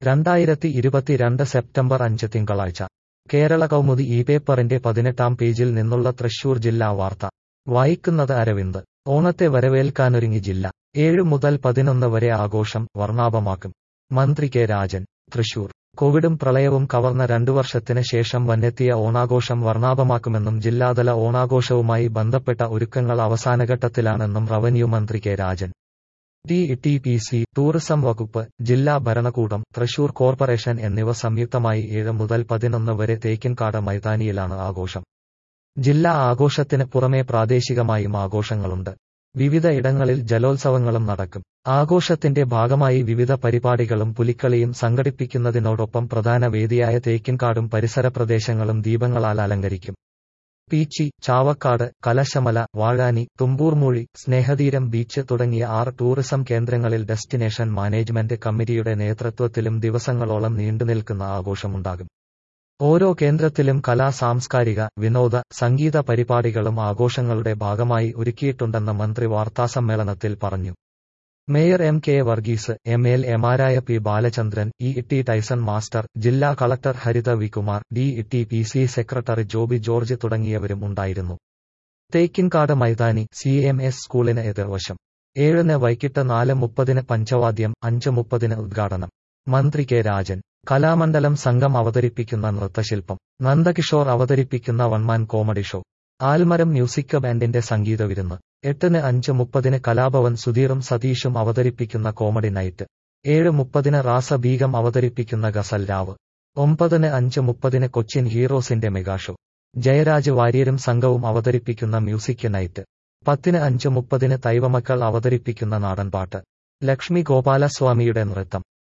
രണ്ടായിരത്തി ഇരുപത്തിരണ്ട് സെപ്റ്റംബർ അഞ്ച് തിങ്കളാഴ്ച കേരള കൗമുദി ഈ പേപ്പറിന്റെ പതിനെട്ടാം പേജിൽ നിന്നുള്ള തൃശൂർ ജില്ലാ വാർത്ത വായിക്കുന്നത് അരവിന്ദ് ഓണത്തെ വരവേൽക്കാനൊരുങ്ങി ജില്ല ഏഴ് മുതൽ പതിനൊന്ന് വരെ ആഘോഷം വർണ്ണാഭമാക്കും മന്ത്രി കെ രാജൻ തൃശൂർ കോവിഡും പ്രളയവും കവർന്ന രണ്ടു വർഷത്തിന് ശേഷം വന്നെത്തിയ ഓണാഘോഷം വർണ്ണാഭമാക്കുമെന്നും ജില്ലാതല ഓണാഘോഷവുമായി ബന്ധപ്പെട്ട ഒരുക്കങ്ങൾ അവസാനഘട്ടത്തിലാണെന്നും റവന്യൂ മന്ത്രി K Rajan T T P C tourism വകുപ്പ് ജില്ലാ ഭരണകൂടം തൃശൂർ കോർപ്പറേഷൻ എന്നിവ സംയുക്തമായി ഏഴ് മുതൽ പതിനൊന്ന് വരെ തേക്കിൻകാട് മൈതാനിയിലാണ് ആഘോഷം ജില്ലാ ആഘോഷത്തിന് പുറമെ പ്രാദേശികമായും ആഘോഷങ്ങളുണ്ട് വിവിധ ഇടങ്ങളിൽ ജലോത്സവങ്ങളും നടക്കും ആഘോഷത്തിന്റെ ഭാഗമായി വിവിധ പരിപാടികളും പുലിക്കളിയും സംഘടിപ്പിക്കുന്നതിനോടൊപ്പം പ്രധാന വേദിയായ തേക്കിൻകാടും പരിസര പ്രദേശങ്ങളും ദീപങ്ങളാൽ അലങ്കരിക്കും പീച്ചി ചാവക്കാട് കലശമല വാഴാനി തുമ്പൂർമൂഴി സ്നേഹതീരം ബീച്ച് തുടങ്ങിയ ആറ് ടൂറിസം കേന്ദ്രങ്ങളിൽ ഡെസ്റ്റിനേഷൻ മാനേജ്മെന്റ് കമ്മിറ്റിയുടെ നേതൃത്വത്തിലും ദിവസങ്ങളോളം നീണ്ടുനിൽക്കുന്ന ആഘോഷമുണ്ടാകും ഓരോ കേന്ദ്രത്തിലും കലാ സാംസ്കാരിക വിനോദ സംഗീത പരിപാടികളും ആഘോഷങ്ങളുടെ ഭാഗമായി ഒരുക്കിയിട്ടുണ്ടെന്ന് മന്ത്രി വാർത്താസമ്മേളനത്തിൽ പറഞ്ഞു mayor M K Varghese M L എമാരായ P Balachandran E T Tyson master ജില്ലാ collector Haritha V Kumar D T P C secretary Joby George തുടങ്ങിയവരും ഉണ്ടായിരുന്നു തേക്കിൻകാട് മൈതാനി സി എം എസ് സ്കൂളിന് എതിർവശം ഏഴിന് വൈകിട്ട് നാല് മുപ്പതിന് പഞ്ചവാദ്യം അഞ്ച് മുപ്പതിന് ഉദ്ഘാടനം മന്ത്രി കെ രാജൻ കലാമണ്ഡലം സംഘം അവതരിപ്പിക്കുന്ന നൃത്തശില്പം നന്ദകിഷോർ അവതരിപ്പിക്കുന്ന one man comedy show Aalmaram music ബാൻഡിന്റെ സംഗീത വിരുന്ന് എട്ടിന് അഞ്ച് മുപ്പതിന് കലാഭവൻ സുധീറും സതീഷും അവതരിപ്പിക്കുന്ന കോമഡി നൈറ്റ് ഏഴ് മുപ്പതിന് റാസ ബീഗം അവതരിപ്പിക്കുന്ന ഗസൽ രാവ് ഒമ്പതിന് അഞ്ച് മുപ്പതിന് കൊച്ചിൻ ഹീറോസിന്റെ മെഗാഷോ ജയരാജ് വാര്യരും സംഘവും അവതരിപ്പിക്കുന്ന മ്യൂസിക് നൈറ്റ് പത്തിന് അഞ്ച് മുപ്പതിന് തൈവമക്കൾ അവതരിപ്പിക്കുന്ന നാടൻപാട്ട് ലക്ഷ്മി ഗോപാലസ്വാമിയുടെ നൃത്തം